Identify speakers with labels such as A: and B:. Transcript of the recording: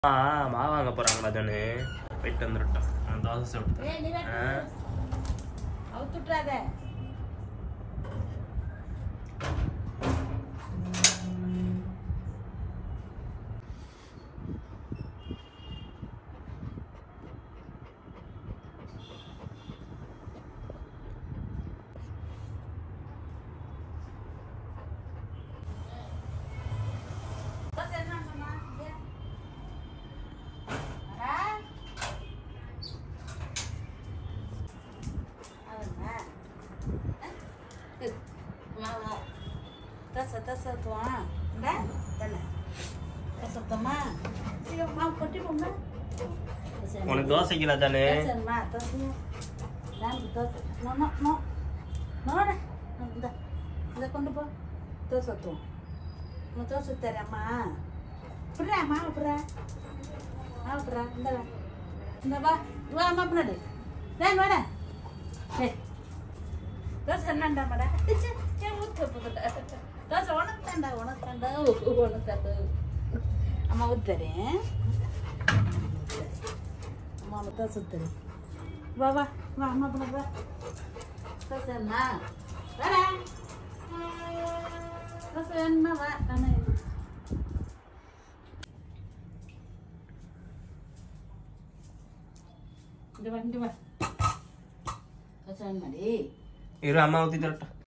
A: ஆ மா வாங்க போறாங்களா ஜானு போயிட்டு வந்துட்டோம் நான் தோசை சாப்பிட்டேன்
B: ஏய், நீ வேணா
A: ஆ.
B: அவுத்துட்றாத தோசை என்ன பண்ணா? இங்க. அடா. அவனா? வா, வா. தோசை, தோசை ஊத்துவான். இந்தா, தண்ணி. தோசை ஊத்தம்மா? ஐயோ, மாவு கொட்டி போங்க. தோசை
A: உனக்கு தோசைக்குல ஜானு
B: தோசைம்மா, தோசை. நான் தோசை. No, no, no. நோடா. இந்தா, இதை கொண்டு போ தோசை ஊற்றுவோம் உன் தோசை தரேம்மா புடுறா மாவு புடுறா மாவு புடுறா இந்த வா இந்த வா வா அம்மா பின்னாடி வேன் வாடா சரி தோசை என்னண்டா மாடா ஏன் ஊற்ற போதுடா தோசை உனக்கு தாண்டா உனக்கு தாண்டா உனக்கு தாண்டா அம்மா ஊற்றுறேன் அம்மா அம்மா தோசை ஊற்றுறேன் வா வா வா அம்மா பின்னாடி வா தோசை என்ன வாடா தோசை வேணுமா வா தானே இங்க வா இங்க வா தோசை வேணுமாடி
A: இரு அம்மா ஊத்தி தரட்டும்